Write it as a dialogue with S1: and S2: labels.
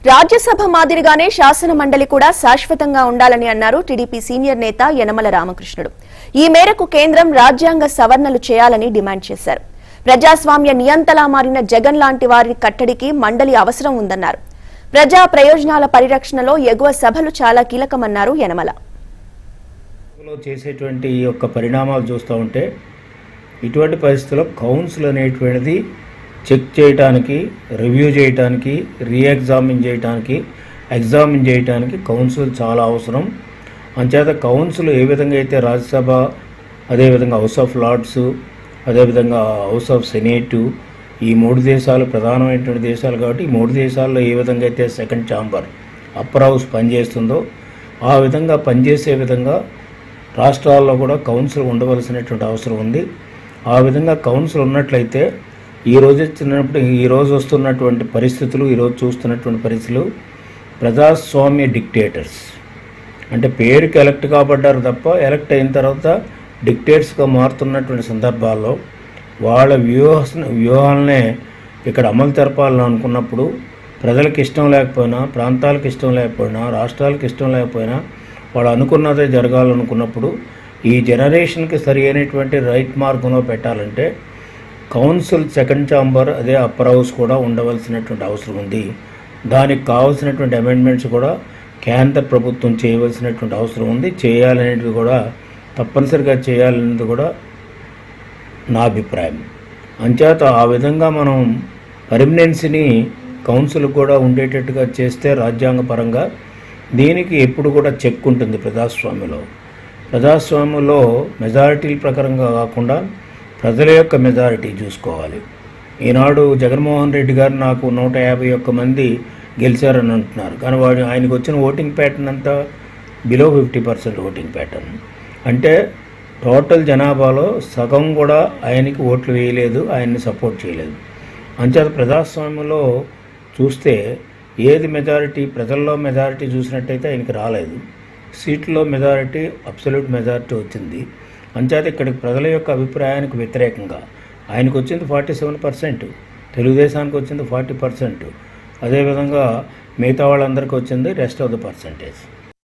S1: రాజ్యసభ మాదిరిగానే శాసన మండలి కూడా శాశ్వతంగా ఉండాలని అన్నారు టీడీపీ సీనియర్ నేత యనమల రామకృష్ణుడు ఈ మేరకు కేంద్రం రాజ్యాంగ సవరణలు చేయాలని డిమాండ్ చేశారు ప్రజాస్వామ్య నియంతలా మారిన జగన్ లాంటి వారి కట్టడికి మండలి అవసరం ఉందన్నారు ప్రజా ప్రయోజనాల పరిరక్షణలో ఎగువ సభలు చాలా కీలకమన్నారు యనమల
S2: లో చేసేటువంటి ఈ యొక్క పరిణామాలు చూస్తూ ఉంటే ఇటువంటి పరిస్థితుల్లో కౌన్సిల్ అనేటువంటిది చెక్ చేయడానికి రివ్యూ చేయడానికి రీఎగ్జామిన్ చేయడానికి ఎగ్జామిన్ చేయడానికి కౌన్సిల్ చాలా అవసరం అంచేత కౌన్సిల్ ఏ విధంగా అయితే రాజ్యసభ అదేవిధంగా హౌస్ ఆఫ్ లార్డ్స్ అదేవిధంగా హౌస్ ఆఫ్ సెనేటు ఈ మూడు దేశాలు ప్రధానమైనటువంటి దేశాలు కాబట్టి ఈ మూడు దేశాల్లో ఏ విధంగా అయితే సెకండ్ ఛాంబర్ అప్పర్ హౌస్ పనిచేస్తుందో ఆ విధంగా పనిచేసే విధంగా రాష్ట్రాల్లో కూడా కౌన్సిల్ ఉండవలసినటువంటి అవసరం ఉంది ఆ విధంగా కౌన్సిల్ ఉన్నట్లయితే ఈ రోజు వచ్చినప్పుడు ఈ రోజు వస్తున్నటువంటి పరిస్థితులు ఈరోజు చూస్తున్నటువంటి పరిస్థితులు ప్రజాస్వామ్య డిక్టేటర్స్ అంటే పేరుకి ఎలక్ట్ కాబడ్డారు తప్ప ఎలక్ట్ అయిన తర్వాత డిక్టేట్స్గా మారుతున్నటువంటి సందర్భాల్లో వాళ్ళ వ్యూహ వ్యూహాలనే ఇక్కడ అమలు జరపాలని అనుకున్నప్పుడు ప్రజలకు ఇష్టం లేకపోయినా ప్రాంతాలకు ఇష్టం లేకపోయినా రాష్ట్రాలకు ఇష్టం లేకపోయినా వాళ్ళు అనుకున్నదే జరగాలనుకున్నప్పుడు ఈ జనరేషన్కి సరి అయినటువంటి రైట్ మార్గంలో పెట్టాలంటే కౌన్సిల్ సెకండ్ ఛాంబర్ అదే అప్పర్ హౌస్ కూడా ఉండవలసినటువంటి అవసరం ఉంది దానికి కావాల్సినటువంటి అమెండ్మెంట్స్ కూడా కేంద్ర ప్రభుత్వం చేయవలసినటువంటి అవసరం ఉంది చేయాలనేది కూడా తప్పనిసరిగా చేయాలనేది కూడా నా అభిప్రాయం అంచేత ఆ విధంగా మనం పర్మనెన్సీని కౌన్సిల్ కూడా ఉండేటట్టుగా చేస్తే రాజ్యాంగపరంగా దీనికి ఎప్పుడు కూడా చెక్ ఉంటుంది ప్రజాస్వామ్యంలో ప్రజాస్వామ్యంలో మెజారిటీల ప్రకారంగా కాకుండా ప్రజల యొక్క మెజారిటీ చూసుకోవాలి ఈనాడు జగన్మోహన్ రెడ్డి గారు నాకు నూట యాభై ఒక్క మంది గెలిచారని అంటున్నారు కానీ వాడు ఆయనకు వచ్చిన ఓటింగ్ ప్యాటర్న్ అంతా below fifty percent voting pattern అంటే టోటల్ జనాభాలో సగం కూడా ఆయనకి ఓట్లు వేయలేదు ఆయన్ని సపోర్ట్ చేయలేదు అంచేత ప్రజాస్వామ్యంలో చూస్తే ఏది మెజారిటీ ప్రజల్లో మెజారిటీ చూసినట్టయితే ఆయనకి రాలేదు సీట్లో మెజారిటీ అబ్సల్యూట్ మెజారిటీ వచ్చింది అంచేత ఇక్కడికి ప్రజల యొక్క అభిప్రాయానికి వ్యతిరేకంగా ఆయనకు వచ్చింది ఫార్టీ సెవెన్ పర్సెంట్ తెలుగుదేశానికి వచ్చింది ఫార్టీ పర్సెంట్ అదేవిధంగా మిగతా వాళ్ళందరికీ వచ్చింది రెస్ట్ ఆఫ్ ద పర్సంటేజ్